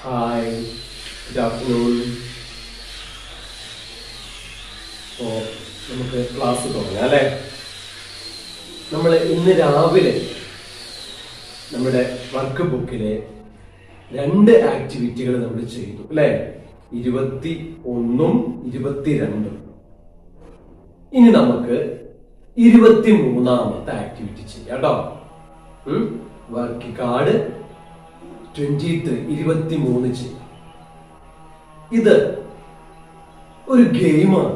Hi good afternoon ഓ നമുക്ക് class തുടങ്ങാം അല്ലേ നമ്മൾ ഇന്ന് രാവിലെ നമ്മുടെ വർക്ക് ബുക്കിലെ രണ്ട് ആക്ടിവിറ്റികൾ നമ്മൾ ചെയ്തു അല്ലേ ഇരുപത്തി ഒന്നും ഇരുപത്തിരണ്ടും ഇനി നമുക്ക് ഇരുപത്തി മൂന്നാമത്തെ ആക്ടിവിറ്റി ചെയ്യാം കേട്ടോ വർക്ക് കാർഡ് ട്വന്റി ത്രീ ഇരുപത്തി മൂന്ന് ചെയ്യാം ഇത് ഒരു ഗെയിമാണ്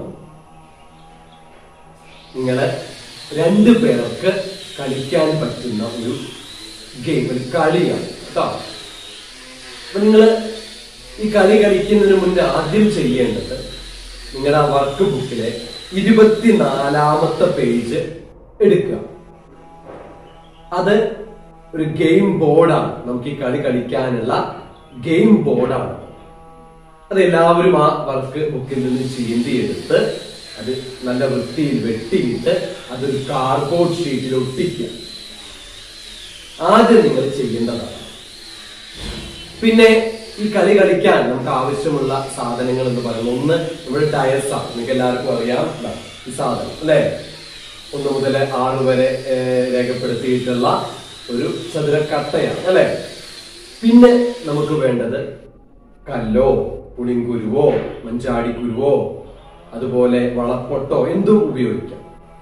നിങ്ങളെ രണ്ടു പേർക്ക് കളിക്കാൻ പറ്റുന്ന ഒരു ഗെയിം ഒരു കളിയാണ് കേട്ടോ അപ്പൊ നിങ്ങള് ഈ കളി കളിക്കുന്നതിന് മുന്നേ ആദ്യം ചെയ്യേണ്ടത് നിങ്ങളുടെ ആ വർക്ക് ബുക്കിലെ ഇരുപത്തിനാലാമത്തെ പേജ് എടുക്കുക അത് ഒരു ഗെയിം ബോർഡാണ് നമുക്ക് ഈ കളി കളിക്കാനുള്ള ഗെയിം ബോർഡാണ് അത് എല്ലാവരും ആ വർക്ക് ബുക്കിൽ നിന്ന് ചീന്തിയെടുത്ത് അത് നല്ല വൃത്തിയിൽ വെട്ടിയിട്ട് അതൊരു കാർഡ്ബോർഡ് ഷീറ്റിൽ ഒട്ടിക്കുക ആദ്യം നിങ്ങൾ ചെയ്യേണ്ടതാണ് പിന്നെ ഈ കളി കളിക്കാൻ നമുക്ക് ആവശ്യമുള്ള സാധനങ്ങൾ എന്ന് പറയുന്നത് ഒന്ന് നമ്മുടെ ടയർസ് ആണ് നിങ്ങൾക്ക് എല്ലാവർക്കും അറിയാം ദാ ഈ സാധനം അല്ലെ ഒന്ന് മുതൽ ആറ് വരെ ഏർ, രേഖപ്പെടുത്തിയിട്ടുള്ള ഒരു ചതുരക്കട്ടയാണ് അല്ലെ പിന്നെ നമുക്ക് വേണ്ടത് കല്ലോ പുളിങ്കുരുവോ മഞ്ചാടിക്കുരുവോ അതുപോലെ വളപ്പൊട്ടോ എന്തും ഉപയോഗിക്കാം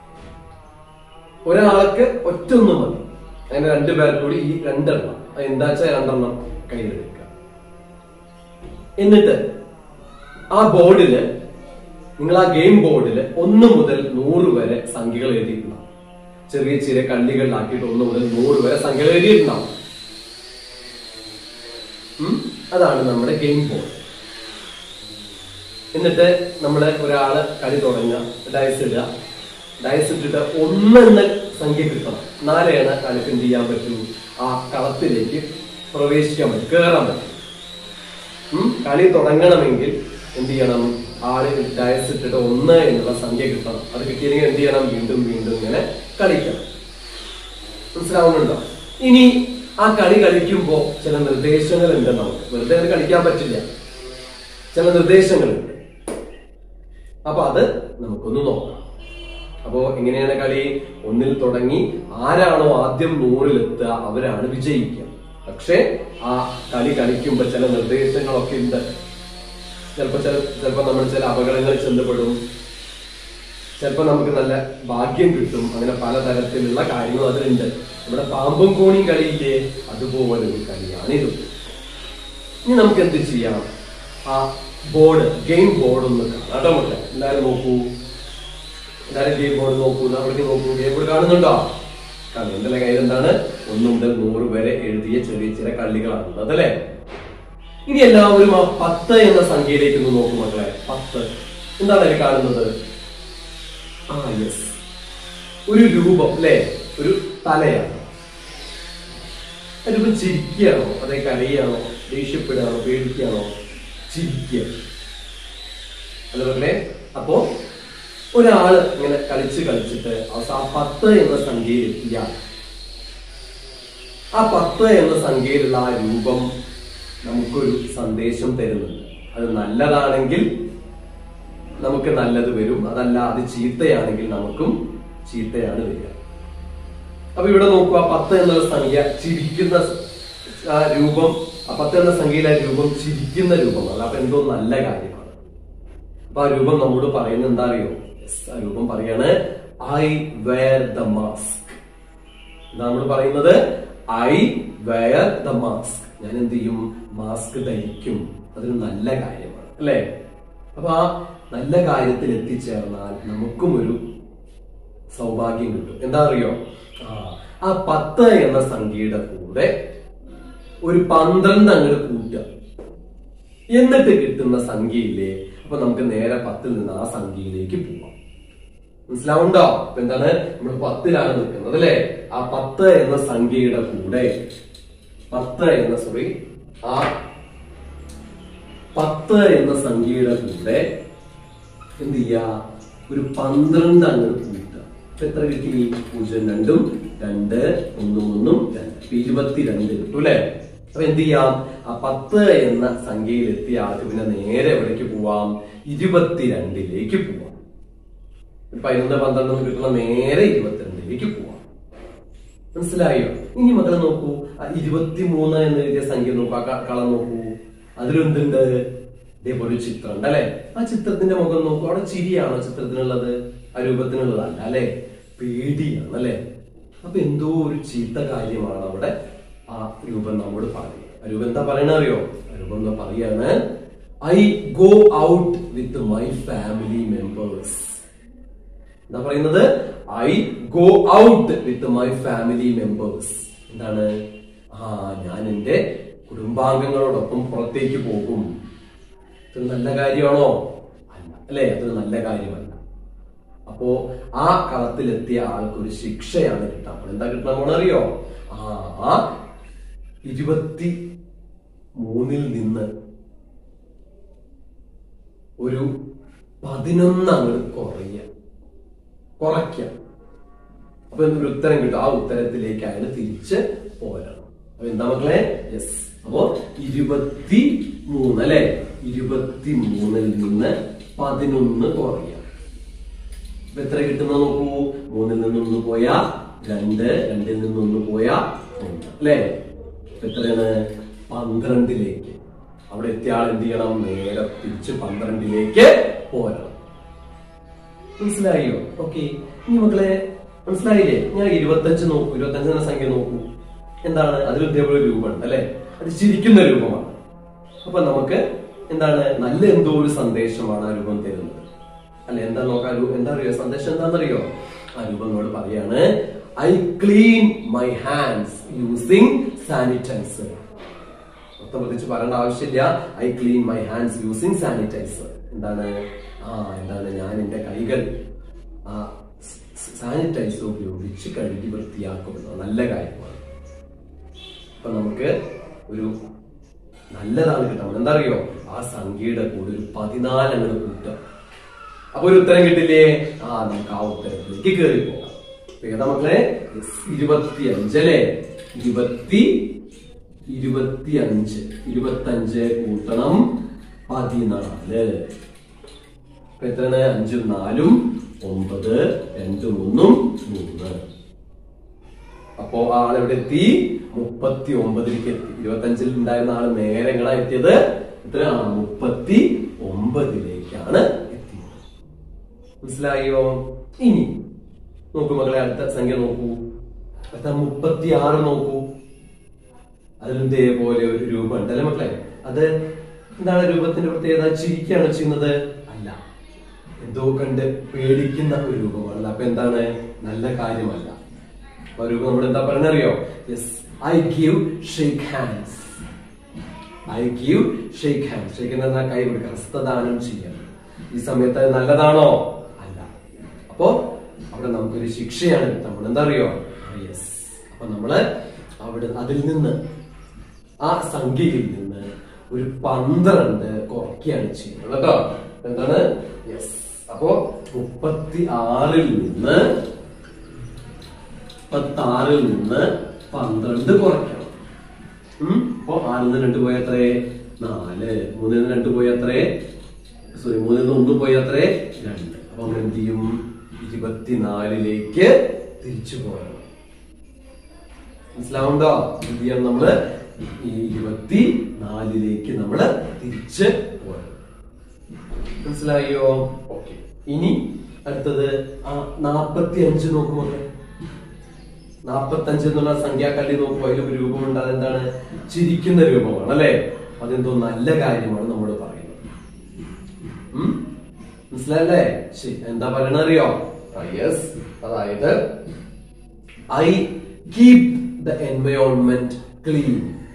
ഒരാൾക്ക് ഒറ്റൊന്നും മതി അങ്ങനെ രണ്ടു പേർ കൂടി ഈ രണ്ടെണ്ണം അത് എന്താ വെച്ചാൽ രണ്ടെണ്ണം കയ്യിലെടുക്കുക എന്നിട്ട് ആ ബോർഡില് നിങ്ങൾ ആ ഗെയിം ബോർഡില് ഒന്ന് മുതൽ നൂറ് വരെ സംഖ്യകൾ എഴുതിയിട്ടുണ്ടാവും ചെറിയ ചെറിയ കള്ളികളിലാക്കിയിട്ട് ഒന്ന് മുതൽ നൂറ് വരെ സംഖ്യകൾ എഴുതിയിട്ടുണ്ടാവും ഉം? അതാണ് നമ്മുടെ ഗെയിം ബോർഡ് എന്നിട്ട് നമ്മള് ഒരാള് കളി തുടങ്ങുക ഡയസ് ഇടുക ഡയസ് ഇട്ടിട്ട് ഒന്നെന്ന സംഖ്യ കിട്ടണം നാലെയാണ് കളിക്ക് എന്ത് ചെയ്യാൻ പറ്റൂ ആ കളത്തിലേക്ക് പ്രവേശിക്കാൻ പറ്റും കയറാൻ പറ്റും ഉം? കളി തുടങ്ങണമെങ്കിൽ എന്ത് ചെയ്യണം ആള് ഡയസ് ഇട്ടിട്ട് ഒന്ന് എന്നുള്ള സംഖ്യ കിട്ടണം അത് കിട്ടിയില്ലെങ്കിൽ എന്ത് ചെയ്യണം വീണ്ടും വീണ്ടും ഇങ്ങനെ കളിക്കണം മനസ്സിലാവുന്നുണ്ടോ ഇനി ആ കളി കളിക്കുമ്പോ ചില നിർദ്ദേശങ്ങൾ ഉണ്ട് നമുക്ക് വെറുതെ അങ്ങനെ കളിക്കാൻ പറ്റില്ല ചില നിർദ്ദേശങ്ങളുണ്ട് അപ്പൊ അത് നമുക്കൊന്ന് നോക്കാം അപ്പോ എങ്ങനെയാണ് കളി ഒന്നിൽ തുടങ്ങി ആരാണോ ആദ്യം നൂറിലെത്തുക അവരാണ് വിജയിക്കുക പക്ഷെ ആ കളി കളിക്കുമ്പോ ചില നിർദ്ദേശങ്ങളൊക്കെ ഉണ്ട് ചിലപ്പോ ചില ചിലപ്പോ നമ്മൾ ചില അപകടങ്ങളിൽ ചെന്നപ്പെടും ചിലപ്പോ നമുക്ക് നല്ല ഭാഗ്യം കിട്ടും അങ്ങനെ പലതരത്തിലുള്ള കാര്യങ്ങൾ അതിലുണ്ട് നമ്മുടെ പാമ്പും കോണിയും കളിയില്ലേ അതുപോലെ ഒരു കളിയാണ് ഇത് ഇനി നമുക്ക് എന്ത് ചെയ്യാം ആ ബോർഡ് ഗെയിം ബോർഡ് ഒന്ന് കാണാം കേട്ടോ മക്കളെ എല്ലാവരും നോക്കൂ എല്ലാവരും ഗെയിം ബോർഡ് നോക്കൂ നമ്മൾക്ക് നോക്കൂ ഗെയിം ബോർഡ് കാണുന്നുണ്ടോ കാണുന്നു എന്റെ കയ്യിൽ എന്താണ് ഒന്ന് മുതൽ നൂറ് വരെ എഴുതിയ ചെറിയ ചെറിയ കള്ളികളാണ് അതല്ലേ ഇനി എല്ലാവരും ആ പത്ത് എന്ന സംഖ്യയിലേക്ക് ഒന്ന് നോക്കും മക്കളെ പത്ത് എന്താണ് അതിൽ കാണുന്നത് ആ യെസ് ഒരു രൂപം അല്ലേ ഒരു തലയാണ് ആ രൂപം ചിരിക്കുകയാണോ അതേ കരയാണോ ദേഷ്യപ്പെടുകയാണോ പേടിക്കുകയാണോ ചിരിക്കുക അതുപോലെ അപ്പോ ഒരാള് ഇങ്ങനെ കളിച്ച് കളിച്ചിട്ട് അവസാനം ആ പത്ത് എന്ന സംഖ്യയിൽ എത്തിയ ആ പത്ത് എന്ന സംഖ്യയിലുള്ള ആ രൂപം നമുക്കൊരു സന്ദേശം തരുന്നുണ്ട് അത് നല്ലതാണെങ്കിൽ നമുക്ക് നല്ലത് വരും അതല്ല അത് ചീത്തയാണെങ്കിൽ നമുക്കും ചീത്തയാണ് വരിക അപ്പൊ ഇവിടെ നോക്കുക പത്ത് എന്നുള്ള സംഖ്യ ചിരിക്കുന്ന ആ രൂപം ആ പത്ത് എന്ന സംഖ്യയിലെ രൂപം ചിരിക്കുന്ന രൂപമാണ് അപ്പൊ എന്തോ നല്ല കാര്യമാണ് അപ്പൊ ആ രൂപം നമ്മോട് പറയുന്നത് എന്താ അറിയോ Yes, ആ രൂപം പറയാണ് ഐ വെയർ ദ മാസ്ക് എന്താ നമ്മൾ പറയുന്നത് ഐ വെയർ ദ മാസ്ക് ഞാൻ എന്ത് ചെയ്യും മാസ്ക് ധരിക്കും അതൊരു നല്ല കാര്യമാണ് അല്ലേ അപ്പൊ ആ നല്ല കാര്യത്തിൽ എത്തിച്ചേർന്നാൽ നമുക്കും ഒരു സൗഭാഗ്യം കിട്ടും എന്താ അറിയോ ആ, ആ പത്ത് എന്ന സംഖ്യയുടെ കൂടെ ഒരു പന്ത്രണ്ട് അങ്ങോട്ട് കൂട്ടുക എന്നിട്ട് കിട്ടുന്ന സംഖ്യയില്ലേ അപ്പൊ നമുക്ക് നേരെ പത്തിൽ നിന്ന് ആ സംഖ്യയിലേക്ക് പോവാം മനസ്സിലാവുണ്ടോ അപ്പൊ എന്താണ് നമ്മൾ പത്തിലാണ് നിൽക്കുന്നത് അല്ലെ ആ പത്ത് എന്ന സംഖ്യയുടെ കൂടെ പത്ത് എന്ന സോറി ആ പത്ത് എന്ന സംഖ്യയുടെ കൂടെ എന്ത് ചെയ്യാ ഒരു പന്ത്രണ്ട് അങ്ങോട്ട് കൂട്ടുക അപ്പൊ എത്ര കിട്ടി പൂജ്യം രണ്ടും രണ്ട് ഒന്നും ഒന്നും രണ്ട് അപ്പൊ ഇരുപത്തിരണ്ട് കിട്ടും അല്ലെ അപ്പൊ എന്ത് ചെയ്യാം ആ പത്ത് എന്ന സംഖ്യയിൽ എത്തിയ ആൾക്ക് പിന്നെ നേരെ എവിടേക്ക് പോവാം ഇരുപത്തിരണ്ടിലേക്ക് പോവാം ഒരു പതിനൊന്ന് പന്ത്രണ്ട് എന്ന് കിട്ടുന്ന നേരെ ഇരുപത്തിരണ്ടിലേക്ക് പോവാം മനസ്സിലായോ ഇനി മക്കളെ നോക്കൂ ആ ഇരുപത്തിമൂന്ന് എന്ന് എഴുതിയ സംഖ്യ നോക്കൂ ആ ക- കളം നോക്കൂ അതിലെന്തുണ്ട് ഇതേപോലെ ഒരു ചിത്രം ഉണ്ട് അല്ലെ ആ ചിത്രത്തിന്റെ മുഖം നോക്കൂ അവിടെ ചിരിയാണോ ചിത്രത്തിനുള്ളത് ആ രൂപത്തിനുള്ളതല്ല അല്ലെ പേടിയാണ് അല്ലെ അപ്പൊ എന്തോ ഒരു ചീത്ത കാര്യമാണ് അവിടെ ആ രൂപം നമ്മോട് പറയുന്നത് ആ രൂപം എന്താ പറയണ അറിയോ ആ രൂപം എന്താ പറയാണ് I go out with my family members എന്താ പറയുന്നത് I go out with my family members എന്താണ് ആ ഞാൻ എന്റെ കുടുംബാംഗങ്ങളോടൊപ്പം പുറത്തേക്ക് പോകും ഇതൊരു നല്ല കാര്യമാണോ അല്ല അല്ലെ അതൊരു നല്ല കാര്യമല്ല അപ്പോ ആ കളത്തിലെത്തിയ ആൾക്ക് ഒരു ശിക്ഷയാണ് കിട്ടാൻ പോകുന്നത്. എന്താ കിട്ടാൻ പോണ അറിയോ ആ ആ ഇരുപത്തി മൂന്നിൽ നിന്ന് ഒരു പതിനൊന്ന് അങ്ങോട്ട് കുറയുക കുറയ്ക്കാം അപ്പൊ എന്തൊരു ഉത്തരം കിട്ടും ആ ഉത്തരത്തിലേക്ക് അയാൾ തിരിച്ച് പോരണം അപ്പൊ എന്താ മക്കളെ യെസ് അപ്പോ ഇരുപത്തി മൂന്ന് അല്ലെ ഇരുപത്തി മൂന്നിൽ നിന്ന് പതിനൊന്ന് കുറയാം അപ്പൊ എത്ര കിട്ടുന്ന നോക്കൂ മൂന്നിൽ നിന്ന് ഒന്ന് പോയാ രണ്ട് രണ്ടിൽ നിന്ന് ഒന്ന് പോയാ ഒന്ന് അല്ലെ അപ്പൊ എത്രയാണ് പന്ത്രണ്ടിലേക്ക് അവിടെ എത്തിയ ആൾ എന്ത് ചെയ്യണം നേരെ തിരിച്ച് പന്ത്രണ്ടിലേക്ക് പോരണം മനസ്സിലായോ ഓക്കെ ഇനി മക്കളെ മനസ്സിലായില്ലേ ഞാൻ ഇരുപത്തഞ്ച് നോക്കൂ ഇരുപത്തഞ്ച് എന്ന സംഖ്യ നോക്കൂ എന്താണ് അതിൽ ഇതേപോലെ രൂപമുണ്ട് അല്ലെ അത് ചിരിക്കുന്ന രൂപമാണ് അപ്പൊ നമുക്ക് എന്താണ് നല്ല എന്തോ ഒരു സന്ദേശമാണ് ആ രൂപം തരുന്നത് അല്ലെ എന്താ നോക്കാൻ രൂ- എന്താ അറിയോ സന്ദേശം എന്താണെന്നറിയോ ആ രൂപം എന്നോട് പറയാണ് I clean my hands using sanitiser മൊത്തം പ്രത്യേകിച്ച് പറയേണ്ട ആവശ്യമില്ല I clean my hands using sanitiser എന്താണ് ആ എന്താണ് ഞാൻ എന്റെ കൈകൾ ആ സാനിറ്റൈസർ ഉപയോഗിച്ച് കഴുകി വൃത്തിയാക്കുന്നത് നല്ല കാര്യമാണ് അപ്പൊ നമുക്ക് ഒരു നല്ലതാണ് കിട്ടാൻ എന്താ അറിയോ ആ സംഖ്യയുടെ കൂടെ ഒരു പതിനാല് അങ്ങോട്ട് കൂട്ടുക അപ്പൊ ഒരു ഉത്തരം കിട്ടില്ലേ ആ നമുക്ക് ആ ഉത്തരത്തിലേക്ക് കയറി പോകാം അപ്പൊ ഏതാ മക്കളെ ഇരുപത്തി അഞ്ചല്ലേ ഇരുപത്തി ഇരുപത്തി അഞ്ച് ഇരുപത്തി അഞ്ച് കൂട്ടണം പതിനാല് അപ്പൊ എത്രയാണ് അഞ്ചും നാലും ഒമ്പത് രണ്ടും ഒന്നും മൂന്ന് അപ്പോ ആൾ എവിടെ എത്തി മുപ്പത്തി ഒമ്പതിലേക്ക് എത്തി ഇരുപത്തി അഞ്ചിൽ ഉണ്ടായിരുന്ന ആള് നേരെ എങ്ങടാ എത്തിയത് എത്ര ആ മുപ്പത്തി ഒമ്പതിലേക്കാണ് എത്തിയത് മനസ്സിലായോ ഇനി നോക്കൂ മകളെ അടുത്ത സംഖ്യ നോക്കൂ അടുത്ത മുപ്പത്തി ആറ് നോക്കൂ അതിലും ഇതേപോലെ ഒരു രൂപം ഉണ്ട് അല്ലെ മക്കളെ അത് എന്താണ് രൂപത്തിന്റെ പ്രത്യേകത ചിരിക്കുകയാണ് ചെയ്യുന്നത് അല്ല എന്തോ കണ്ട് പേടിക്കുന്ന ഒരു രൂപമാണ് അപ്പൊ എന്താണ് നല്ല കാര്യമല്ല അപ്പൊ ആ രൂപം നമ്മൾ എന്താ പറഞ്ഞറിയോ yes I give shake hands I give shake hand shake എന്താ കൈ കൊടുക്കുക ഹസ്തദാനം ചെയ്യാൻ ഈ സമയത്ത് അത് നല്ലതാണോ അല്ല അപ്പോ അവിടെ നമുക്കൊരു ശിക്ഷയാണ് കിട്ടുന്നത് എന്താ അറിയോ യെസ് അപ്പൊ നമ്മള് അവിടെ അതിൽ നിന്ന് ആ സംഖ്യയിൽ നിന്ന് ഒരു പന്ത്രണ്ട് കുറയ്ക്കുകയാണ് ചെയ്യുന്നത് കേട്ടോ എന്താണ് യെസ് അപ്പോ മുപ്പത്തി ആറിൽ നിന്ന് മുപ്പത്തി ആറിൽ നിന്ന് പന്ത്രണ്ട് കുറയ്ക്കണം ഉം? അപ്പൊ ആറിൽ നിന്ന് രണ്ട് പോയ എത്രേ നാല് മൂന്നിൽ നിന്ന് രണ്ട് പോയ എത്രേ സോറി മൂന്നിൽ നിന്ന് ഒന്ന് പോയ എത്രേ രണ്ട് അപ്പൊ നമ്മൾ എന്ത് ചെയ്യും ഇരുപത്തിനാലിലേക്ക് തിരിച്ചു പോകണം മനസ്സിലാവുണ്ടോ എന്ത് ചെയ്യണം നമ്മള് ഈ ഇരുപത്തി നാലിലേക്ക് നമ്മള് തിരിച്ച് പോകണം മനസ്സിലായോ ഓക്കെ ഇനി അടുത്തത് ആ നാപ്പത്തി അഞ്ച് നോക്കുമോ നാപ്പത്തഞ്ച് എന്നുള്ള സംഖ്യാക്കല്ലി നോക്കുമ്പോൾ അതിൽ ഒരു രൂപമുണ്ട് അതെന്താണ് ചിരിക്കുന്ന രൂപമാണ് അല്ലെ അതെന്തോ നല്ല കാര്യമാണ് നമ്മൾ പറയുന്നത് ഉം? മനസ്സിലായല്ലേ ശരി എന്താ പറയണറിയോ യെസ് അതായത് I keep the environment clean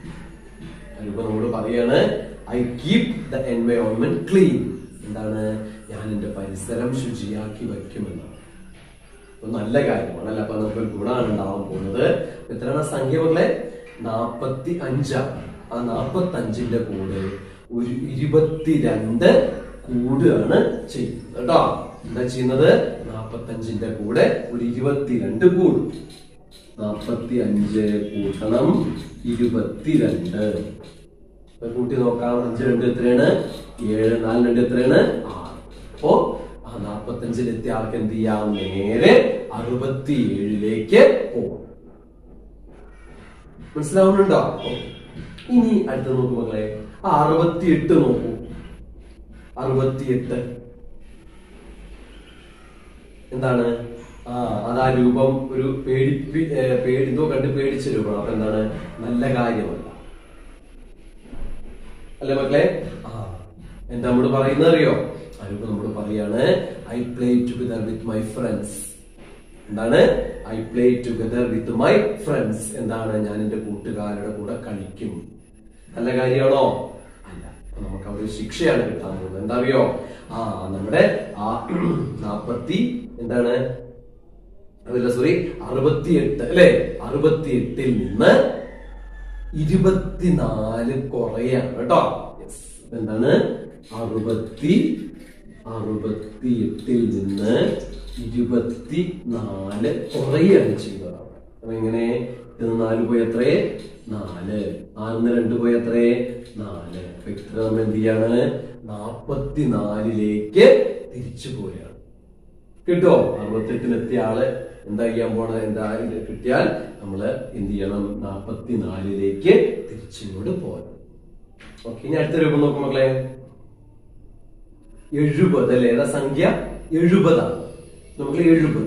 രൂപ നമ്മൾ പറയാണ് I keep the environment clean എന്താണ് ഞാൻ എന്റെ പരിസരം ശുചിയാക്കി വയ്ക്കുമെന്നാണ് അപ്പൊ നല്ല കാര്യമാണ് അല്ല അപ്പൊ നമുക്ക് ഒരു ഗുണമാണ് ഉണ്ടാവാൻ പോകുന്നത് എത്രയാണ് ആ സംഖ്യ മക്കളെ നാപ്പത്തി അഞ്ചാണ് ആ നാപ്പത്തി അഞ്ചിന്റെ കൂടെ ഒരു ഇരുപത്തിരണ്ട് കൂടുകയാണ് ചെയ്യുന്നത് കേട്ടോ എന്താ ചെയ്യുന്നത് നാപ്പത്തി അഞ്ചിന്റെ കൂടെ ഒരു ഇരുപത്തിരണ്ട് കൂടും നാപ്പത്തി അഞ്ച് കൂട്ടണം ഇരുപത്തിരണ്ട് അപ്പൊ കൂട്ടി നോക്കാം അഞ്ച് രണ്ട് എത്രയാണ് ഏഴ് നാല് രണ്ട് എത്രയാണ് ആറ് അപ്പോ ആ നാപ്പത്തഞ്ചിലെത്തിയ ആൾക്ക് എന്ത് ചെയ്യാം നേരെ അറുപത്തിയേഴിലേക്ക് പോകും മനസ്സിലാവുന്നുണ്ടോ ഇനി അടുത്ത നോക്കൂ മക്കളെ ആ അറുപത്തിയെട്ട് നോക്കൂ അറുപത്തിയെട്ട് എന്താണ് ആ അതാ രൂപം ഒരു പേടിപ്പി ഏ, പേടി എന്തോ കണ്ട് പേടിച്ച രൂപമാണ് അപ്പൊ എന്താണ് നല്ല കാര്യമല്ല അല്ലേ മക്കളെ ആ എന്താ നമ്മൾ പറയുന്നത് അറിയോ ആ രൂപം നമ്മൾ പറയാണ് I play together with my friends എന്താണ് I play together with my friends എന്താണ് ഞാൻ എന്റെ കൂട്ടുകാരുടെ കൂടെ കളിക്കും നല്ല കാര്യമാണോ അല്ല അപ്പൊ നമുക്ക് അവിടെ ഒരു ശിക്ഷയാണ് കിട്ടാൻ പോകുന്നത് എന്താ അറിയോ ആ നമ്മുടെ ആ നാപ്പത്തി എന്താണ് അതല്ല സോറി അറുപത്തിയെട്ട് അല്ലെ അറുപത്തിയെട്ടിൽ നിന്ന് ഇരുപത്തിനാല് കുറയാണ് കേട്ടോ Yes. എന്താണ് അറുപത്തി അറുപത്തി എട്ടിൽ നിന്ന് ഇരുപത്തി നാല് കുറയാണ് ചെയ്യുന്നത് അവിടെ. അപ്പൊ എങ്ങനെ ഇത് നാല് പോയി എത്രേ നാല് ആറിന്ന് രണ്ട് പോയി എത്രേ നാല് അപ്പൊ ഇത്ര നമ്മൾ എന്ത് ചെയ്യാണ് നാപ്പത്തിനാലിലേക്ക് തിരിച്ചു പോയാണ് കിട്ടോ അറുപത്തെട്ടിലെത്തിയ ആള് എന്താ ചെയ്യാൻ പോണ എന്താ ഇത് കിട്ടിയാൽ നമ്മള് എന്ത് ചെയ്യണം നാപ്പത്തിനാലിലേക്ക് തിരിച്ചിങ്ങോട്ട് പോകണം ഓക്കെ ഇനി അടുത്ത രൂപം നോക്കും മക്കളെ എഴുപത് അല്ലെ ഏതാ സംഖ്യ എഴുപതാണ് നമുക്ക് എഴുപത്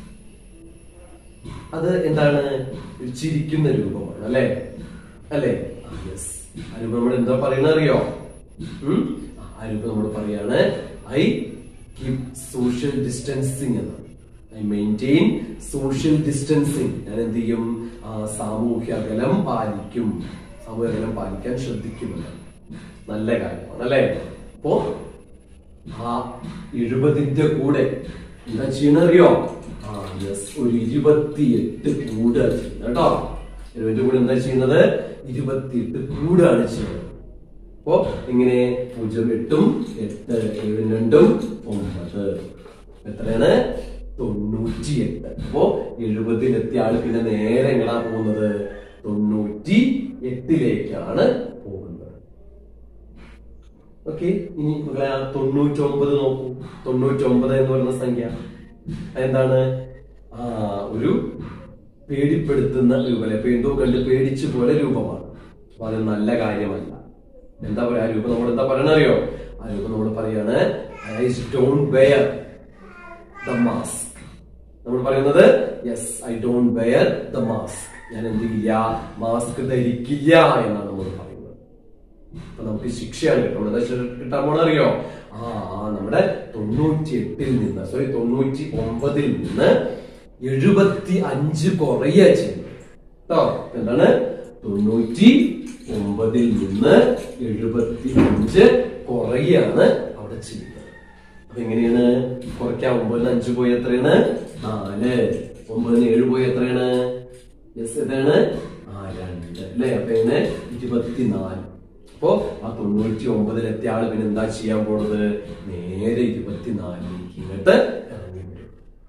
അത് എന്താണ് ഒരു ചിരിക്കുന്ന രൂപമാണ് അല്ലെ അല്ലെ യെസ് ആ രൂപം നമ്മൾ എന്താ പറയുന്നത് അറിയോ ഉം? ആ രൂപം നമ്മൾ പറയാണ് ഐ കീപ് സോഷ്യൽ ഡിസ്റ്റൻസിങ് എന്നാണ് ഐ മെയിൻറ്റെയിൻ സോഷ്യൽ ഡിസ്റ്റൻസിങ് ഞാൻ എന്ത് ചെയ്യും ആ, സാമൂഹ്യ അകലം പാലിക്കും സാമൂഹ്യ അകലം പാലിക്കാൻ ശ്രദ്ധിക്കുമല്ലോ നല്ല കാര്യമാണ് അല്ലെ അപ്പോ ആ എഴുപതിന്റെ കൂടെ എന്താ ചെയ്യണറിയോ ആ യെസ് ഒരു ഇരുപത്തിയെട്ട് കൂടുകയാണ് ചെയ്യുന്നത് കേട്ടോ എഴുപതിന്റെ കൂടെ എന്താ ചെയ്യുന്നത് ഇരുപത്തിയെട്ട് കൂടുകയാണ് ചെയ്യുന്നത് അപ്പോ ഇങ്ങനെ പൂജ്യം എട്ടും എട്ട് ഏഴും രണ്ടും ഒമ്പത് എത്രയാണ് തൊണ്ണൂറ്റി എട്ട് അപ്പോ എഴുപതിലെത്തിയ ആള് പിന്നെ നേരെ എങ്ങടാ പോകുന്നത് തൊണ്ണൂറ്റി എട്ടിലേക്കാണ് പോകുന്നത് ഓക്കെ ഇനി മക്കളെ ആ തൊണ്ണൂറ്റൊമ്പത് നോക്കൂ തൊണ്ണൂറ്റൊമ്പത് എന്ന് പറയുന്ന സംഖ്യ എന്താണ് ആ ഒരു പേടിപ്പെടുത്തുന്ന രൂപം അല്ലെ എന്തോ കണ്ട് പേടിച്ചു പോലെ രൂപമാണ് അപ്പൊ അത് നല്ല കാര്യമല്ല എന്താ പറയാ ആ രൂപം നമ്മൾ എന്താ പറയണറിയോ ആ രൂപം നമ്മൾ പറയാണ് I don't wear the mask നമ്മൾ പറയുന്നത് yes I don't wear the mask ഞാൻ എന്ത് ചെയ്യില്ല മാസ്ക് ധരിക്കില്ല എന്നാണ് നമ്മൾ പറയുന്നത് അപ്പൊ നമുക്ക് ശിക്ഷയാണ് കിട്ടും എന്താ ശിക്ഷ കിട്ടാൻ പോണ അറിയോ ആ ആ നമ്മുടെ തൊണ്ണൂറ്റി എട്ടിൽ നിന്ന് സോറി തൊണ്ണൂറ്റി ഒമ്പതിൽ നിന്ന് എഴുപത്തി അഞ്ച് കുറയുക ചെയ്യുന്നത് കേട്ടോ എന്താണ് തൊണ്ണൂറ്റി ഒമ്പതിൽ നിന്ന് എഴുപത്തി അഞ്ച് കുറയാണ് അവിടെ ചെയ്യുന്നത് അപ്പൊ എങ്ങനെയാണ് കുറയ്ക്കാം ഒമ്പതിന് അഞ്ച് പോയി എത്രയാണ് നാല് ഒമ്പതിന് ഏഴ് പോയി എത്രയാണ് യെസ് എത്രയാണ് ആ രണ്ട് അല്ലേ അപ്പൊ എങ്ങനെ ഇരുപത്തിനാല് അപ്പോ ആ തൊണ്ണൂറ്റി ഒമ്പതിലെത്തിയ ആള് പിന്നെ എന്താ ചെയ്യാൻ പോണത് നേരെ ഇരുപത്തിനാലിലേക്ക് ഇങ്ങോട്ട് ഇറങ്ങി വരും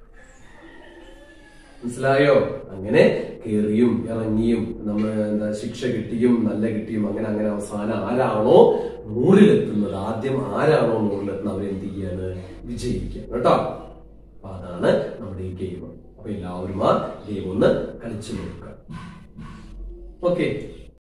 മനസ്സിലായോ അങ്ങനെ കേറിയും ഇറങ്ങിയും നമ്മൾ എന്താ ശിക്ഷ കിട്ടിയും നല്ല കിട്ടിയും അങ്ങനെ അങ്ങനെ അവസാനം ആരാണോ നൂറിലെത്തുന്നത് ആദ്യം ആരാണോ നൂറിലെത്തുന്നത് അവരെന്ത് ചെയ്യാണ് വിജയിക്കുക കേട്ടോ അപ്പൊ അതാണ് നമ്മുടെ ഈ ഗെയിം അപ്പൊ എല്ലാവരും ആ ഗെയിം ഒന്ന് കളിച്ചു നോക്കുക ഓക്കെ